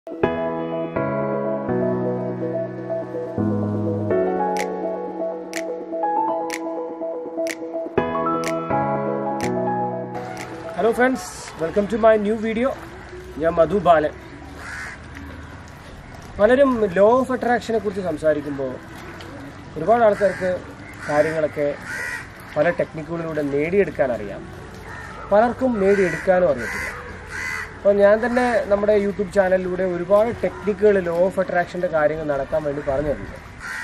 hello friends welcome to my new video ഞാൻ മധു ബാലൻ പലരും law of അട്രാക്ഷനെ കുറിച്ച് സംസാരിക്കുമ്പോൾ ഒരുപാട് ആൾക്കാർക്ക് കാര്യങ്ങളൊക്കെ പല ടെക്നിക്കുകളിലൂടെ നേടിയെടുക്കാൻ അറിയാം പലർക്കും നേടിയെടുക്കാനും അറിയത്തില്ല അപ്പോൾ ഞാൻ തന്നെ നമ്മുടെ യൂട്യൂബ് ചാനലിലൂടെ ഒരുപാട് ടെക്നിക്കുകൾ ലോ ഓഫ് അട്രാക്ഷൻ്റെ കാര്യങ്ങൾ നടക്കാൻ വേണ്ടി പറഞ്ഞു തരുന്നുണ്ട്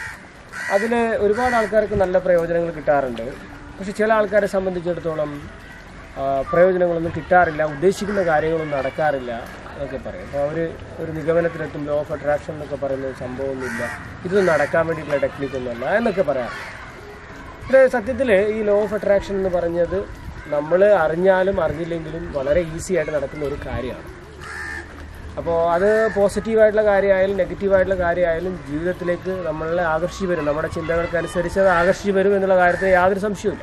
അതിൽ ഒരുപാട് ആൾക്കാർക്ക് നല്ല പ്രയോജനങ്ങൾ കിട്ടാറുണ്ട് പക്ഷെ ചില ആൾക്കാരെ സംബന്ധിച്ചിടത്തോളം ആ, പ്രയോജനങ്ങളൊന്നും കിട്ടാറില്ല ഉദ്ദേശിക്കുന്ന കാര്യങ്ങളൊന്നും നടക്കാറില്ല എന്നൊക്കെ പറയും അപ്പോൾ അവർ ഒരു നിഗമനത്തിലെത്തും ലോ ഓഫ് അട്രാക്ഷൻ എന്നൊക്കെ പറയുന്ന ഒരു സംഭവമൊന്നുമില്ല ഇതൊന്നും നടക്കാൻ വേണ്ടിയിട്ടുള്ള ടെക്നിക്കൊന്നുമല്ല എന്നൊക്കെ പറയാം പക്ഷേ സത്യത്തിൽ ഈ ലോ ഓഫ് അട്രാക്ഷൻ എന്ന് പറഞ്ഞത് നമ്മൾ അറിഞ്ഞാലും അറിഞ്ഞില്ലെങ്കിലും വളരെ ഈസി ആയിട്ട് നടക്കുന്ന ഒരു കാര്യമാണ് അപ്പോൾ അത് പോസിറ്റീവായിട്ടുള്ള കാര്യമായാലും നെഗറ്റീവായിട്ടുള്ള കാര്യമായാലും ജീവിതത്തിലേക്ക് നമ്മളെ ആകർഷിച്ച് വരും നമ്മുടെ ചിന്തകൾക്കനുസരിച്ച് അത് ആകർഷിച്ച് വരും എന്നുള്ള കാര്യത്തിൽ യാതൊരു സംശയവുമില്ല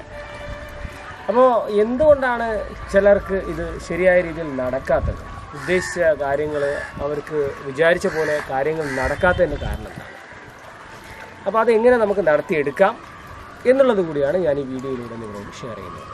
അപ്പോൾ എന്തുകൊണ്ടാണ് ചിലർക്ക് ഇത് ശരിയായ രീതിയിൽ നടക്കാത്തത് ഉദ്ദേശിച്ച കാര്യങ്ങൾ അവർക്ക് വിചാരിച്ച പോലെ കാര്യങ്ങൾ നടക്കാത്തതിൻ്റെ കാരണം എന്താണ് അപ്പോൾ അതെങ്ങനെ നമുക്ക് നടത്തിയെടുക്കാം എന്നുള്ളത് കൂടിയാണ് ഞാൻ ഈ വീഡിയോയിലൂടെ നിങ്ങളോട് ഷെയർ ചെയ്യുന്നത്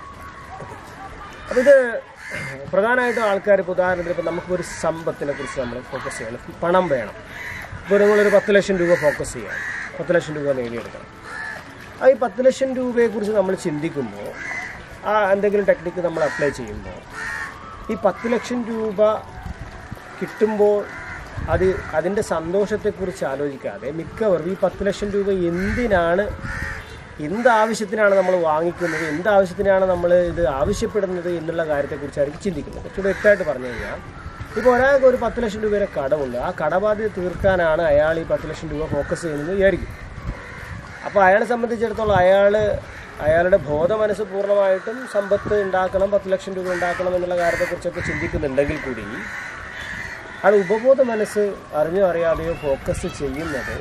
അപ്പോൾ ഇത് പ്രധാനമായിട്ടും ആൾക്കാർ ഇപ്പോൾ ഉദാഹരണത്തിന് ഇപ്പോൾ നമുക്കൊരു സമ്പത്തിനെ കുറിച്ച് നമ്മൾ ഫോക്കസ് ചെയ്യണം പണം വേണം ഇപ്പോൾ നിങ്ങളൊരു പത്ത് ലക്ഷം രൂപ ഫോക്കസ് ചെയ്യാം പത്ത് ലക്ഷം രൂപ നേടിയെടുക്കണം ആ ഈ പത്ത് ലക്ഷം രൂപയെക്കുറിച്ച് നമ്മൾ ചിന്തിക്കുമ്പോൾ ആ എന്തെങ്കിലും ടെക്നിക്ക് നമ്മൾ അപ്ലൈ ചെയ്യുമ്പോൾ ഈ പത്ത് ലക്ഷം രൂപ കിട്ടുമ്പോൾ അത് അതിൻ്റെ സന്തോഷത്തെക്കുറിച്ച് ആലോചിക്കാതെ മിക്കവർക്കും ഈ പത്ത് ലക്ഷം രൂപ എന്തിനാണ് എന്ത് ആവശ്യത്തിനാണ് നമ്മൾ വാങ്ങിക്കുന്നത് എന്ത് ആവശ്യത്തിനാണ് നമ്മൾ ഇത് ആവശ്യപ്പെടുന്നത് എന്നുള്ള കാര്യത്തെക്കുറിച്ചായിരിക്കും ചിന്തിക്കുന്നത് കുറച്ചുകൂടി വ്യക്തമായിട്ട് പറഞ്ഞു കഴിഞ്ഞാൽ ഇപ്പോൾ ഒരാൾക്ക് ഒരു പത്ത് ലക്ഷം രൂപയുടെ കടമുണ്ട് ആ കടബാധ്യത തീർക്കാനാണ് അയാൾ ഈ പത്ത് ലക്ഷം രൂപ ഫോക്കസ് ചെയ്യുന്നത് വിചാരിക്കും അപ്പോൾ അയാളെ സംബന്ധിച്ചിടത്തോളം അയാൾ അയാളുടെ ബോധ മനസ്സ് പൂർണ്ണമായിട്ടും സമ്പത്ത് ഉണ്ടാക്കണം പത്ത് ലക്ഷം രൂപ ഉണ്ടാക്കണം എന്നുള്ള കാര്യത്തെക്കുറിച്ചൊക്കെ ചിന്തിക്കുന്നുണ്ടെങ്കിൽ കൂടി അത് ഉപബോധ മനസ്സ് അറിഞ്ഞോ അറിയാതെയോ ഫോക്കസ് ചെയ്യുന്നത്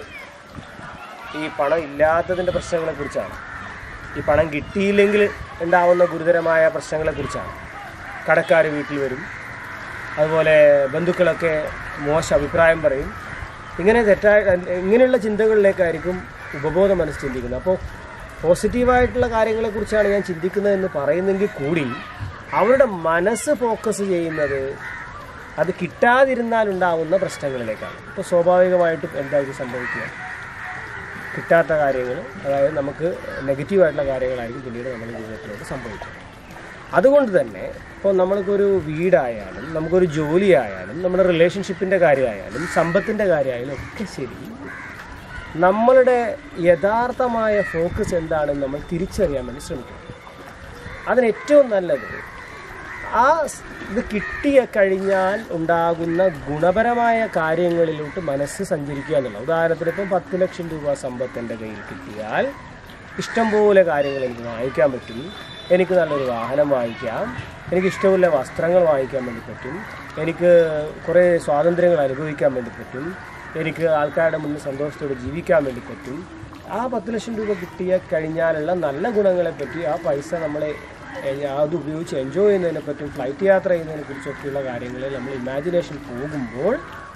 ഈ പണം ഇല്ലാത്തതിൻ്റെ പ്രശ്നങ്ങളെക്കുറിച്ചാണ് ഈ പണം കിട്ടിയില്ലെങ്കിൽ ഉണ്ടാവുന്ന ഗുരുതരമായ പ്രശ്നങ്ങളെക്കുറിച്ചാണ് കടക്കാർ വീട്ടിൽ വരും അതുപോലെ ബന്ധുക്കളൊക്കെ മോശം അഭിപ്രായം പറയും ഇങ്ങനെ തെറ്റായ ഇങ്ങനെയുള്ള ചിന്തകളിലേക്കായിരിക്കും ഉപബോധ മനസ്സ് ചിന്തിക്കുന്നത് അപ്പോൾ പോസിറ്റീവായിട്ടുള്ള കാര്യങ്ങളെക്കുറിച്ചാണ് ഞാൻ ചിന്തിക്കുന്നതെന്ന് പറയുന്നെങ്കിൽ കൂടി അവരുടെ മനസ്സ് ഫോക്കസ് ചെയ്യുന്നത് അത് കിട്ടാതിരുന്നാൽ ഉണ്ടാവുന്ന പ്രശ്നങ്ങളിലേക്കാണ് ഇപ്പോൾ സ്വാഭാവികമായിട്ടും എന്തായിരിക്കും സംഭവിക്കുക കിട്ടാത്ത കാര്യങ്ങൾ അതായത് നമുക്ക് നെഗറ്റീവായിട്ടുള്ള കാര്യങ്ങളായിരിക്കും പിന്നീട് നമ്മുടെ ജീവിതത്തിലോട്ട് സംഭവിക്കുക അതുകൊണ്ട് തന്നെ ഇപ്പോൾ നമ്മൾക്കൊരു വീടായാലും നമുക്കൊരു ജോലിയായാലും നമ്മുടെ റിലേഷൻഷിപ്പിൻ്റെ കാര്യമായാലും സമ്പത്തിൻ്റെ കാര്യമായാലും ഒക്കെ ശരി നമ്മളുടെ യഥാർത്ഥമായ ഫോക്കസ് എന്താണെന്ന് നമ്മൾ തിരിച്ചറിയാൻ വേണ്ടി ശ്രമിക്കണം അതിന് ഏറ്റവും നല്ലത് ആ സ് ഇത് കിട്ടിയ കഴിഞ്ഞാൽ ഉണ്ടാകുന്ന ഗുണപരമായ കാര്യങ്ങളിലോട്ട് മനസ്സ് സഞ്ചരിക്കുക എന്നുള്ളത് ഉദാഹരണത്തിന് ഇപ്പം പത്ത് ലക്ഷം രൂപ സമ്പത്ത് എൻ്റെ കയ്യിൽ കിട്ടിയാൽ ഇഷ്ടംപോലെ കാര്യങ്ങൾ എനിക്ക് വാങ്ങിക്കാൻ പറ്റും എനിക്ക് നല്ലൊരു വാഹനം വാങ്ങിക്കാം എനിക്ക് ഇഷ്ടമുള്ള വസ്ത്രങ്ങൾ വാങ്ങിക്കാൻ വേണ്ടി പറ്റും എനിക്ക് കുറേ സ്വാതന്ത്ര്യങ്ങൾ അനുഭവിക്കാൻ വേണ്ടി പറ്റും എനിക്ക് ആൾക്കാരുടെ മുന്നിൽ സന്തോഷത്തോടെ ജീവിക്കാൻ വേണ്ടി പറ്റും ആ പത്ത് ലക്ഷം രൂപ കിട്ടിയ കഴിഞ്ഞാലുള്ള നല്ല ഗുണങ്ങളെ പറ്റി ആ പൈസ നമ്മളെ എ- അത് ഉപയോഗിച്ച് എൻജോയ് ചെയ്യുന്നതിനെ പറ്റും ഫ്ലൈറ്റ് യാത്ര ചെയ്യുന്നതിനെ കുറിച്ചൊക്കെയുള്ള കാര്യങ്ങളിൽ നമ്മൾ ഇമാജിനേഷൻ പോകുമ്പോൾ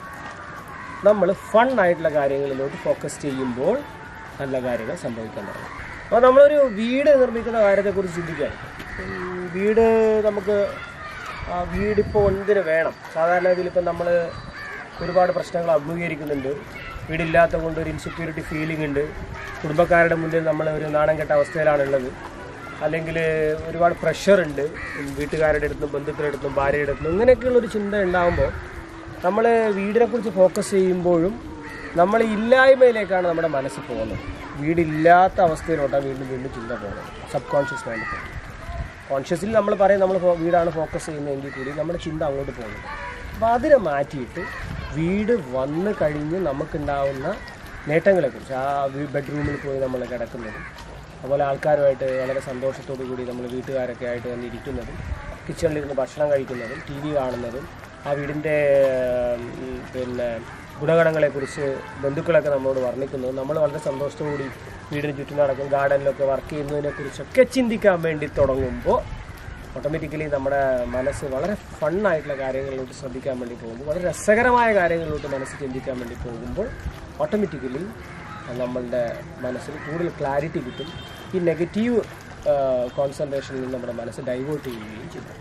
നമ്മൾ ഫൺ ആയിട്ടുള്ള കാര്യങ്ങളിലോട്ട് ഫോക്കസ് ചെയ്യുമ്പോൾ നല്ല കാര്യങ്ങൾ സംഭവിക്കാൻ തുടങ്ങും അപ്പോൾ നമ്മളൊരു വീട് നിർമ്മിക്കുന്ന കാര്യത്തെക്കുറിച്ച് ചിന്തിക്കുകയാണ് ഉം, വീട് നമുക്ക് ആ വീടിപ്പോൾ എന്തിനു വേണം സാധാരണ ഇതിലിപ്പോൾ നമ്മൾ ഒരുപാട് പ്രശ്നങ്ങൾ അഭിമുഖീകരിക്കുന്നുണ്ട് വീടില്ലാത്ത കൊണ്ട് ഒരു ഇൻസെക്യൂരിറ്റി ഫീലിംഗ് ഉണ്ട് കുടുംബക്കാരുടെ മുന്നിൽ നമ്മൾ ഒരു നാണം കെട്ട അവസ്ഥയിലാണുള്ളത് അല്ലെങ്കിൽ ഒരുപാട് പ്രഷർ ഉണ്ട് വീട്ടുകാരുടെ അടുത്തും ബന്ധുക്കളുടെ അടുത്തും ഭാര്യയുടെ അടുത്തും ഇങ്ങനെയൊക്കെയുള്ളൊരു ചിന്ത ഉണ്ടാകുമ്പോൾ നമ്മൾ വീടിനെക്കുറിച്ച് ഫോക്കസ് ചെയ്യുമ്പോഴും നമ്മൾ ഇല്ലായ്മയിലേക്കാണ് നമ്മുടെ മനസ്സ് പോകുന്നത് വീടില്ലാത്ത അവസ്ഥയിലോട്ടാണ് വീണ്ടും വീണ്ടും ചിന്ത പോകുന്നത് സബ് കോൺഷ്യസ് മൈൻഡ് പോകുന്നത് കോൺഷ്യസിൽ നമ്മൾ പറയും നമ്മൾ ഫോ- വീടാണ് ഫോക്കസ് ചെയ്യുന്നതെങ്കിൽ കൂടി നമ്മുടെ ചിന്ത അങ്ങോട്ട് പോകുന്നത് അപ്പോൾ അതിനെ മാറ്റിയിട്ട് വീട് വന്നു കഴിഞ്ഞ് നമുക്കുണ്ടാവുന്ന നേട്ടങ്ങളെക്കുറിച്ച് ആ വീ- ബെഡ്റൂമിൽ പോയി നമ്മൾ കിടക്കുന്നതും അതുപോലെ ആൾക്കാരുമായിട്ട് വളരെ സന്തോഷത്തോടു കൂടി നമ്മൾ വീട്ടുകാരൊക്കെ ആയിട്ട് വന്നിരിക്കുന്നതും കിച്ചണിലിരുന്ന് ഭക്ഷണം കഴിക്കുന്നതും ടി വി കാണുന്നതും ആ വീടിൻ്റെ ഉം, പിന്നെ ഗുണഗണങ്ങളെക്കുറിച്ച് ബന്ധുക്കളൊക്കെ നമ്മളോട് വർണ്ണിക്കുന്നതും നമ്മൾ വളരെ സന്തോഷത്തോടുകൂടി വീടിന് ചുറ്റും നടക്കും ഗാർഡനിലൊക്കെ വർക്ക് ചെയ്യുന്നതിനെക്കുറിച്ചൊക്കെ ചിന്തിക്കാൻ വേണ്ടി തുടങ്ങുമ്പോൾ ഓട്ടോമാറ്റിക്കലി നമ്മുടെ മനസ്സ് വളരെ ഫണ്ണായിട്ടുള്ള കാര്യങ്ങളിലോട്ട് ശ്രദ്ധിക്കാൻ വേണ്ടി പോകുമ്പോൾ വളരെ രസകരമായ കാര്യങ്ങളിലോട്ട് മനസ്സ് ചിന്തിക്കാൻ വേണ്ടി പോകുമ്പോൾ ഓട്ടോമാറ്റിക്കലി നമ്മളുടെ മനസ്സിൽ കൂടുതൽ ക്ലാരിറ്റി കിട്ടും ഈ നെഗറ്റീവ് കോൺസെൻട്രേഷനിൽ നിന്ന് നമ്മുടെ മനസ്സ് ഡൈവേർട്ട് ചെയ്യുകയും ചെയ്യും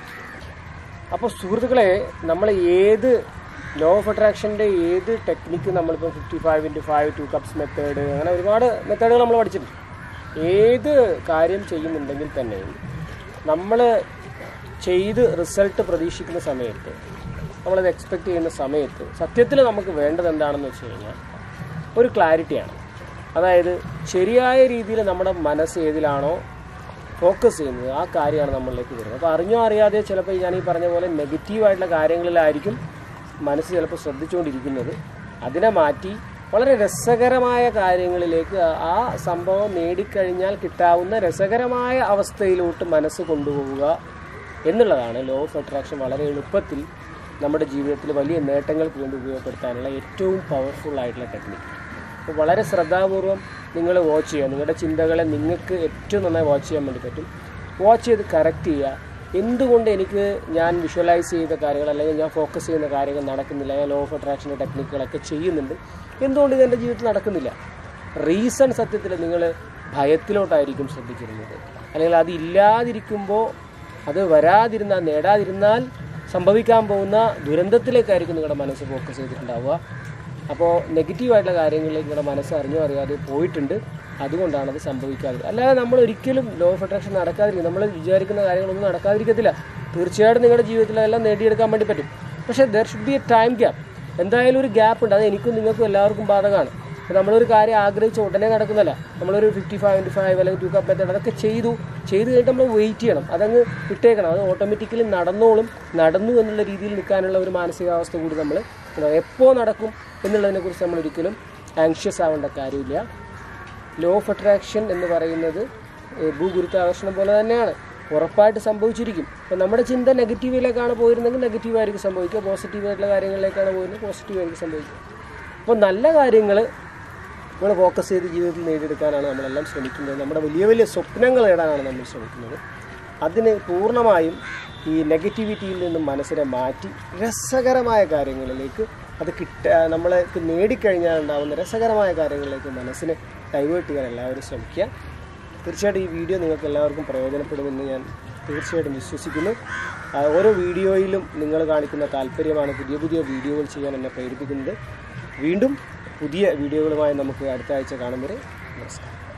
അപ്പോൾ സുഹൃത്തുക്കളെ നമ്മൾ ഏത് ലോ ഓഫ് അട്രാക്ഷൻ്റെ ഏത് ടെക്നിക്ക് നമ്മളിപ്പോൾ fifty five into five two cups method അങ്ങനെ ഒരുപാട് മെത്തേഡുകൾ നമ്മൾ പഠിച്ചിട്ടുണ്ട് ഏത് കാര്യം ചെയ്യുന്നുണ്ടെങ്കിൽ തന്നെയും നമ്മൾ ചെയ്ത് റിസൾട്ട് പ്രതീക്ഷിക്കുന്ന സമയത്ത് നമ്മളത് എക്സ്പെക്റ്റ് ചെയ്യുന്ന സമയത്ത് സത്യത്തിൽ നമുക്ക് വേണ്ടത് എന്താണെന്ന് വെച്ച് കഴിഞ്ഞാൽ ഒരു ക്ലാരിറ്റിയാണ് അതായത് ശരിയായ രീതിയിൽ നമ്മുടെ മനസ്സ് ഏതിലാണോ ഫോക്കസ് ചെയ്യുന്നത് ആ കാര്യമാണ് നമ്മളിലേക്ക് വരുന്നത് അപ്പോൾ അറിഞ്ഞോ അറിയാതെ ചിലപ്പോൾ ഞാൻ ഈ പറഞ്ഞ പോലെ നെഗറ്റീവായിട്ടുള്ള കാര്യങ്ങളിലായിരിക്കും മനസ്സ് ചിലപ്പോൾ ശ്രദ്ധിച്ചുകൊണ്ടിരിക്കുന്നത് അതിനെ മാറ്റി വളരെ രസകരമായ കാര്യങ്ങളിലേക്ക് ആ- ആ സംഭവം നേടിക്കഴിഞ്ഞാൽ കിട്ടാവുന്ന രസകരമായ അവസ്ഥയിലോട്ട് മനസ്സ് കൊണ്ടുപോവുക എന്നുള്ളതാണ് ലോ ഓഫ് അട്രാക്ഷൻ വളരെ എളുപ്പത്തിൽ നമ്മുടെ ജീവിതത്തിൽ വലിയ നേട്ടങ്ങൾക്ക് വേണ്ടി ഉപയോഗപ്പെടുത്താനുള്ള ഏറ്റവും പവർഫുൾ ആയിട്ടുള്ള ടെക്നിക്ക് അപ്പോൾ വളരെ ശ്രദ്ധാപൂർവം നിങ്ങൾ വാച്ച് ചെയ്യുക നിങ്ങളുടെ ചിന്തകളെ നിങ്ങൾക്ക് ഏറ്റവും നന്നായി വാച്ച് ചെയ്യാൻ വേണ്ടി പറ്റും വാച്ച് ചെയ്ത് കറക്റ്റ് ചെയ്യുക എന്തുകൊണ്ട് എനിക്ക് ഞാൻ വിഷ്വലൈസ് ചെയ്ത കാര്യങ്ങൾ അല്ലെങ്കിൽ ഞാൻ ഫോക്കസ് ചെയ്യുന്ന കാര്യങ്ങൾ നടക്കുന്നില്ല ഞാൻ ലോ ഓഫ് അട്രാക്ഷൻ്റെ ടെക്നിക്കുകളൊക്കെ ചെയ്യുന്നുണ്ട് എന്തുകൊണ്ട് ഇത് എൻ്റെ ജീവിതത്തിൽ നടക്കുന്നില്ല റീസൺ സത്യത്തിൽ നിങ്ങൾ ഭയത്തിലോട്ടായിരിക്കും ശ്രദ്ധിച്ചിരുന്നത് അല്ലെങ്കിൽ അത് ഇല്ലാതിരിക്കുമ്പോൾ അത് വരാതിരുന്നാൽ നേടാതിരുന്നാൽ സംഭവിക്കാൻ പോകുന്ന ദുരന്തത്തിലേക്കായിരിക്കും നിങ്ങളുടെ മനസ്സ് ഫോക്കസ് ചെയ്തിട്ടുണ്ടാവുക അപ്പോൾ നെഗറ്റീവായിട്ടുള്ള കാര്യങ്ങളിലേക്ക് നിങ്ങളുടെ മനസ്സ് അറിഞ്ഞോ അറിയാതെ പോയിട്ടുണ്ട് അതുകൊണ്ടാണ് അത് സംഭവിക്കാത്തത് അല്ലാതെ നമ്മൾ ഒരിക്കലും ലോ ഓഫ് അട്രാക്ഷൻ നടക്കാതിരിക്കും നമ്മൾ വിചാരിക്കുന്ന കാര്യങ്ങളൊന്നും നടക്കാതിരിക്കത്തില്ല തീർച്ചയായിട്ടും നിങ്ങളുടെ ജീവിതത്തിൽ അതെല്ലാം നേടിയെടുക്കാൻ വേണ്ടി പറ്റും പക്ഷേ there should be a time gap എന്തായാലും ഒരു ഗ്യാപ്പ് ഉണ്ട് അത് എനിക്കും നിങ്ങൾക്കും എല്ലാവർക്കും ബാധകമാണ് അപ്പോൾ നമ്മളൊരു കാര്യം ആഗ്രഹിച്ച ഉടനെ നടക്കുന്നല്ല നമ്മളൊരു ഫിഫ്റ്റി ഫൈവ് ഇൻറ്റു ഫൈവ് അല്ലെങ്കിൽ ടു കപ്പ് മെത്തേഡ് അതൊക്കെ ചെയ്തു ചെയ്ത് കഴിഞ്ഞിട്ട് നമ്മൾ വെയിറ്റ് ചെയ്യണം അതങ്ങ് വിട്ടേക്കണം അത് ഓട്ടോമാറ്റിക്കലി നടന്നോളും നടന്നു എന്നുള്ള രീതിയിൽ നിൽക്കാനുള്ള ഒരു മാനസികാവസ്ഥ കൂടി നമ്മൾ എപ്പോൾ നടക്കും എന്നുള്ളതിനെക്കുറിച്ച് നമ്മൾ ഒരിക്കലും ആങ്ഷ്യസ് ആവേണ്ട കാര്യമില്ല ലോ ഓഫ് അട്രാക്ഷൻ എന്ന് പറയുന്നത് ഏഹ്, ഭൂഗുരുത്വാകർഷണം പോലെ തന്നെയാണ് ഉറപ്പായിട്ട് സംഭവിച്ചിരിക്കും അപ്പോൾ നമ്മുടെ ചിന്ത നെഗറ്റീവിലേക്കാണ് പോയിരുന്നെങ്കിൽ നെഗറ്റീവായിരിക്കും സംഭവിക്കുക പോസിറ്റീവായിട്ടുള്ള കാര്യങ്ങളിലേക്കാണ് പോയിരുന്നത് പോസിറ്റീവായിരിക്കും സംഭവിക്കുക അപ്പോൾ നല്ല കാര്യങ്ങൾ നമ്മൾ ഫോക്കസ് ചെയ്ത് ജീവിതത്തിൽ നേടിയെടുക്കാനാണ് നമ്മളെല്ലാം ശ്രമിക്കുന്നത് നമ്മുടെ വലിയ വലിയ സ്വപ്നങ്ങൾ നേടാനാണ് നമ്മൾ ശ്രമിക്കുന്നത് അതിന് പൂർണ്ണമായും ഈ നെഗറ്റിവിറ്റിയിൽ നിന്നും മനസ്സിനെ മാറ്റി രസകരമായ കാര്യങ്ങളിലേക്ക് അത് കിട്ട നമ്മൾക്ക് നേടിക്കഴിഞ്ഞാൽ ഉണ്ടാകുന്ന രസകരമായ കാര്യങ്ങളിലേക്ക് മനസ്സിനെ ഡൈവേർട്ട് ചെയ്യാൻ എല്ലാവരും ശ്രമിക്കുക തീർച്ചയായിട്ടും ഈ വീഡിയോ നിങ്ങൾക്ക് എല്ലാവർക്കും പ്രയോജനപ്പെടുമെന്ന് ഞാൻ തീർച്ചയായിട്ടും വിശ്വസിക്കുന്നു ആ, ഓരോ വീഡിയോയിലും നിങ്ങൾ കാണിക്കുന്ന താല്പര്യമാണ് പുതിയ പുതിയ വീഡിയോകൾ ചെയ്യാൻ എന്നെ പ്രേരിപ്പിക്കുന്നത് വീണ്ടും പുതിയ വീഡിയോകളുമായി നമുക്ക് അടുത്ത ആഴ്ച കാണും വരെ നമസ്കാരം